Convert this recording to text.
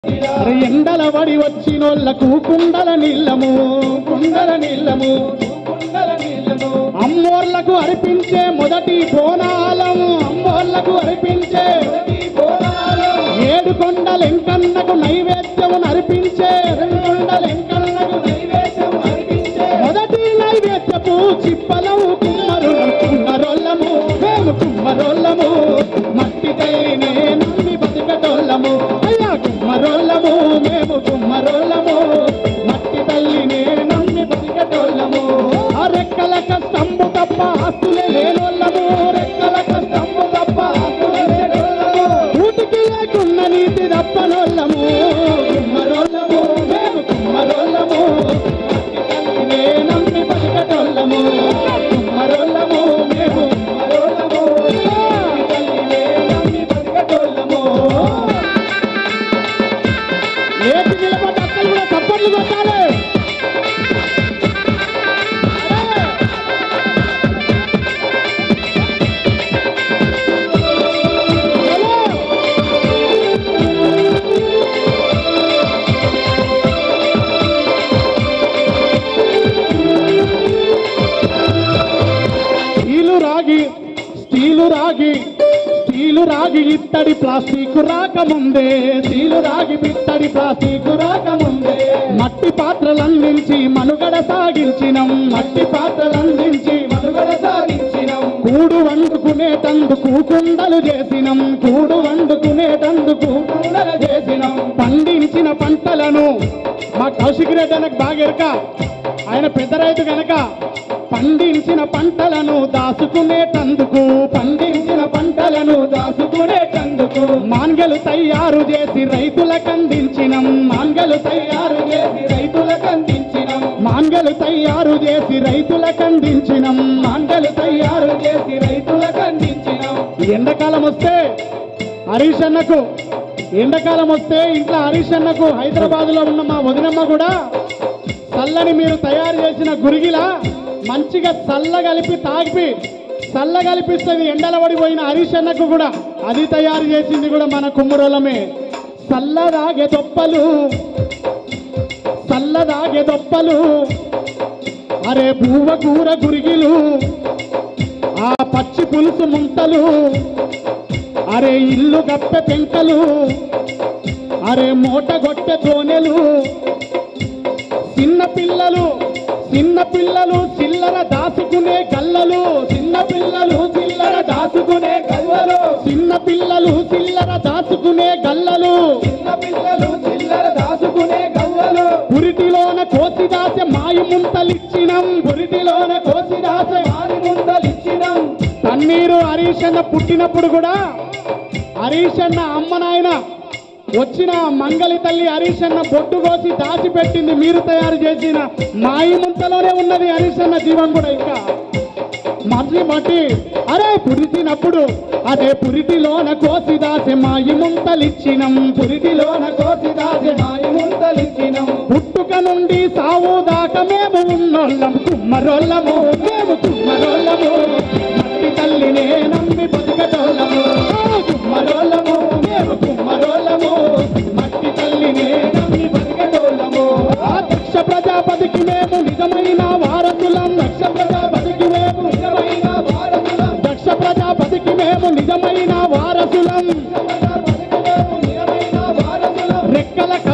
అరే ఎండల వడి వచ్చినోళ్ళకు కుండల నీళ్ళము కుండల నీళ్ళము కుండల నీళ్ళము అమ్మోర్లకు అర్పించే మొదటి బోనాలము అమ్మోర్లకు అర్పించే మొదటి బోనాలం ఏడు కొండల ఎంకన్నకు నైవేద్యము అర్పించే రెండు కొండల ఎంకన్నకు నైవేద్యం అర్పించే మొదటి నైవేద్యపు చిప్పలము కుమ్మరులు కుమ్మరోళ్ళము మేము కుమ్మరోళ్ళము మట్టి తల్లినే నమ్మి బతికటోళ్ళము అయ్యా కుమ్మరోళ్ళము మేము కుమ్మరోళ్ళము మట్టి తల్లినే నమ్మి బతికటోళ్ళము ఆ రెక్కల కష్టంబు తప్ప ఆస్తులే లేనోళ్ళము రెక్కల కష్టంబు తప్ప ఆస్తులే లేనోళ్ళము ఊటికి లేకున్న నీతి తప్పనోళ్ళము కుమ్మరోళ్ళము మేము కుమ్మరోళ్ళము మట్టి తల్లినే నమ్మి బతికటోళ్ళము కుమ్మరోళ్ళము మేము కుమ్మరోళ్ళము మట్టి తల్లినే నమ్మి బతికటోళ్ళము లేచి నిలబడ్డ అక్కలు కూడా చప్పట్లు కొట్టాలి స్టీలు రాగి స్టీలు రాగి స్టీలు రాగి ఇత్తడి ప్లాస్టిక్ రాకముందే స్టీలు రాగి ఇత్తడి ప్లాస్టిక్ రాకముందే మట్టి పాత్రలందించి మనుగడ సాగించినం మట్టి పాత్రలందించి మనుగడ సాగించినం కూడు వండుకునేటందుకు కుండలు చేసినం కూడు వండుకునేటందుకు కుండలు చేసినం పండించిన పంటలను మా కౌశిక్ రెడ్డి అనకు బాగా ఎరక ఆయన పెద్ద రైతు గనక పండించిన పంటలను దాచుకునేటందుకు పండించిన పంటలను దాచుకునేటందుకు మాన్గలు తయారు చేసి రైతులకు అందించినం మాన్గలు తయారు చేసి రైతులకు అందించినం మాన్గలు తయారు చేసి రైతులకు అందించినం మాన్గలు తయారు చేసి రైతులకు అందించినం ఎండాకాలం వస్తే హరీష్ అన్నకు ఎండాకాలం వస్తే ఇంట్లో హరీష్ అన్నకు హైదరాబాద్ లో ఉన్న మా వదినమ్మ కూడా చల్లని మీరు తయారు చేసిన గురిగిలా మంచిగా చల్ల కలిపి తాగిపి చల్ల కలిపిస్తుంది ఎండల పడిపోయిన హరీష్ అన్నకు కూడా అది తయారు చేసింది కూడా మన కుమ్మరోలమే చల్లదాగే దొప్పలు చల్లదాగే దొప్పలు అరే బువ్వ కూర గురిగిలు ఆ పచ్చి పులుసు ముంతలు అరే ఇల్లు గప్పె పెంకలు అరే మూట గొట్టె తోనెలు చిన్న పిల్లలు చిన్న పిల్లలు చిల్లర దాచుకునే గల్లలు చిన్న పిల్లలు చిల్లర దాచుకునే గల్లలు చిన్న పిల్లలు చిల్లర దాచుకునే గల్లలు చిన్న పిల్లలు చిల్లర దాచుకునే గల్లలు పురిటిలోన కోసి దాసె మాయి ముంతలిచ్చినం పురిటిలోన కోసి దాసె మాయి ముంతలిచ్చినం తన్నీరు హరీష్ అన్న పుట్టినప్పుడు కూడా హరీష్ అన్న అమ్మ నాయన వచ్చిన మంగళి తల్లి హరీష్ అన్న బొట్టు కోసి దాచిపెట్టింది మీరు తయారు చేసిన మాయి ముంతలోనే ఉన్నది హరీష్ అన్న జీవం కూడా ఇంకా మళ్ళీ మట్టి అరే పురిటినప్పుడు అదే పురిటిలోన కోసి దాసె మాయి ముంతలిచ్చినం పురిటిలోన కోసి దాసె మాయి ముంతలిచ్చినం పుట్టుక నుండి సావు దాకా మేము ఉన్నోళ్ళం కుమ్మరోళ్ళము మేము కుమ్మరోళ్ళము మట్టి తల్లినే నమ్మి బతికటోళ్ళము ఓ కుమ్మరోళ్ళము మేము కుమ్మరోళ్ళము మట్టి తల్లినే నమ్మి బతికటోళ్ళము ఆ దక్ష ప్రజాపతికి మేము నిజమైన వారసులం దక్ష ప్రజాపతికి మేము నిజమైన వారసులం దక్ష ప్రజాపతికి మేము నిజమైన వారసులం రెక్కల